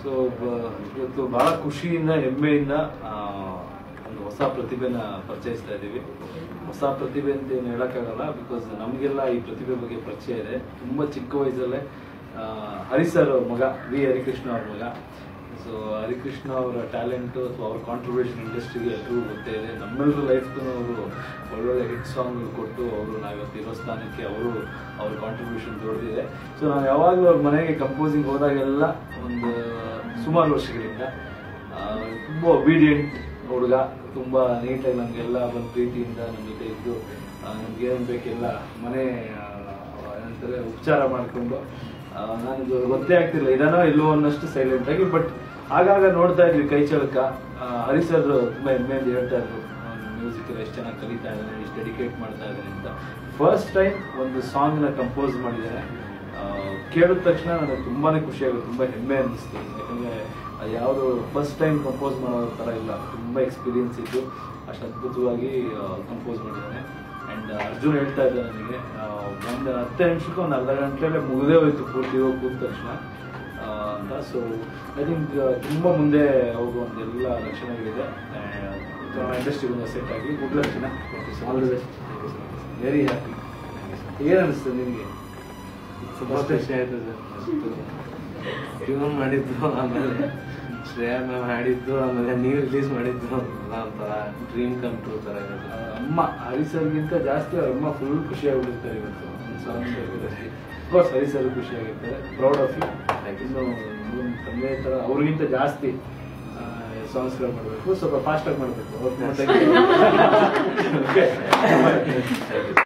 So ಇವತ್ತು ಬಹಳ ಖುಷಿಯಿಂದ ಹೆಮ್ಮೆಯಿಂದ ಆ, ಒಂದು ಹೊಸ ಪ್ರತಿಭೆನ ಪರಿಚಯಿಸ್ತಾ ಇದ್ದೀವಿ ಹೊಸ ಪ್ರತಿಭೆ ಅಂತ ಏನು ಹೇಳೋಕ್ಕಾಗಲ್ಲ ಬಿಕಾಸ್ ನಮಗೆಲ್ಲ ಈ ಪ್ರತಿಭೆ ಬಗ್ಗೆ ಪರಿಚಯ ಇದೆ ತುಂಬ ಚಿಕ್ಕ ವಯಸ್ಸಲ್ಲೇ ಆ, ಹರಿ ಸರ್ ಅವ್ರ ಮಗ ವಿ ಹರಿಕೃಷ್ಣ ಅವ್ರ ಮಗ ಸೊ ಹರಿಕೃಷ್ಣ ಅವರ ಟ್ಯಾಲೆಂಟು ಅಥವಾ ಅವ್ರ ಕಾಂಟ್ರಿಬ್ಯೂಷನ್ ಇಂಡಸ್ಟ್ರಿಗೆ ಎಲ್ರಿಗೂ ಗೊತ್ತೇ ಇದೆ ನಮ್ಮೆಲ್ಲರ ಲೈಫ್ಗೂ ಅವರು ಒಳ್ಳೊಳ್ಳೆ ಹಿಟ್ ಸಾಂಗ್ ಕೊಟ್ಟು ಅವರು ನಾವಿವತ್ತು ಇರೋ ಸ್ಥಾನಕ್ಕೆ ಅವರು ಅವ್ರ ಕಾಂಟ್ರಿಬ್ಯೂಷನ್ ದೊಡ್ಡದಿದೆ ಸೊ ನಾವು ಯಾವಾಗಲೂ ಅವ್ರ ಮನೆಗೆ ಕಂಪೋಸಿಂಗ್ ಹೋದಾಗೆಲ್ಲ ಒಂದು ಸುಮಾರು ವರ್ಷಗಳಿಂದ ಆ, ತುಂಬ ಒಬೀಡಿಯಂಟ್ ಹುಡುಗ ತುಂಬ ನೀಟಾಗಿ ನಮಗೆಲ್ಲ ಬಂದು ಪ್ರೀತಿಯಿಂದ ನಮ್ಮ ಜೊತೆ ಇದ್ದು ನಮ್ಗೆ ಏನು ಬೇಕೆಲ್ಲ ಮನೆ ಆ, ಏನಂತಾರೆ ಉಪಚಾರ ಮಾಡಿಕೊಂಡು ನನಗೆ ಗೊತ್ತೇ ಆಗ್ತಿಲ್ಲ ಇದನ್ನೋ ಇಲ್ಲೋ ಅನ್ನಷ್ಟು ಸೈಲೆಂಟ್ ಆಗಿ ಬಟ್ ಆಗಾಗ ನೋಡ್ತಾ ಇದ್ವಿ ಕೈ ಚಳಕ ಆ, ಹರಿ ಸರ್ ತುಂಬ ಹೆಮ್ಮೆಯಿಂದ ಹೇಳ್ತಾ ಇದ್ರು ಮ್ಯೂಸಿಕ್ ಎಲ್ಲ ಎಷ್ಟು ಚೆನ್ನಾಗಿ ಕಲಿತಾ ಇದ್ದಾನೆ ಎಷ್ಟು ಡೆಡಿಕೇಟ್ ಮಾಡ್ತಾ ಇದ್ದಾನೆ ಅಂತ ಫಸ್ಟ್ ಟೈಮ್ ಒಂದು ಸಾಂಗ್ನ ಕಂಪೋಸ್ ಮಾಡಿದ್ದಾನೆ ಆ, ಕೇಳಿದ ತಕ್ಷಣ ನನಗೆ ತುಂಬಾನೇ ಖುಷಿ ಆಗುತ್ತೆ ತುಂಬ ಹೆಮ್ಮೆ ಅನ್ನಿಸ್ತು ಯಾಕಂದರೆ ಅದು ಯಾವುದು ಫಸ್ಟ್ ಟೈಮ್ ಕಂಪೋಸ್ ಮಾಡೋ ಥರ ಇಲ್ಲ ತುಂಬ ಎಕ್ಸ್ಪೀರಿಯನ್ಸ್ ಇದ್ದು ಅಷ್ಟು ಅದ್ಭುತವಾಗಿ ಕಂಪೋಸ್ ಮಾಡಿದ್ದಾನೆ ಆ್ಯಂಡ್ ಅರ್ಜುನ್ ಹೇಳ್ತಾ ಇದ್ದ ನನಗೆ ಆ, ಒಂದು ಹತ್ತು ನಿಮಿಷಕ್ಕೆ ಒಂದು ಅರ್ಧ ಗಂಟೆಲೆ ಮುಗಿದೇ ಹೋಯ್ತು ಪೂರ್ತಿ ಹೋಗಿ ಕೂತ ತಕ್ಷಣ ಆ, ಅಂತ ಸೊ ಐ ಥಿಂಕ್ ತುಂಬ ಮುಂದೆ ಹೋಗೋ ಒಂದು ಎಲ್ಲ ಲಕ್ಷಣಗಳಿದೆ ಇಂಡಸ್ಟ್ರಿ ಒಂದು ಸೆಟ್ ಆಗಿ ಗುಡ್ ಲಕ್ಷಣ all the best very happy ಏನು ಅನಿಸ್ತದೆ ನಿನಗೆ ತುಂಬಾ ಖುಷಿ ಆಯ್ತು ಸರ್ ಟ್ಯೂನ್ ಮಾಡಿದ್ದು ಆಮೇಲೆ ಶ್ರೇಯಾ ಮ್ಯಾಮ್ ಹಾಡಿದ್ದು ಆಮೇಲೆ ನೀವು ರಿಲೀಸ್ ಮಾಡಿದ್ದು ಎಲ್ಲ ಒಂಥರ ಡ್ರೀಮ್ ಕಮ್ ಟ್ರೂ ಥರ ಇದೆ ಆ, ಅಮ್ಮ ಹರಿಸರ್ಗಿಂತ ಜಾಸ್ತಿ ಅವ್ರ ಅಮ್ಮ ಫುಲ್ ಖುಷಿ ಆಗ್ಬಿಟ್ಟಿರ್ತಾರೆ ಇವತ್ತು ಸಾಂಗ್ ಕೋರ್ಸ್ ಹರಿಸರ್ ಖುಷಿ ಆಗಿರ್ತಾರೆ proud of you Thank you. ಇನ್ನು ಒಂದು ತಂದೆ ಥರ ಅವ್ರಿಗಿಂತ ಜಾಸ್ತಿ ಸಾಂಗ್ಸ್ಗಳು ಮಾಡಬೇಕು ಸ್ವಲ್ಪ ಫಾಸ್ಟಾಗಿ ಮಾಡಬೇಕು Thank you. ಓಕೆ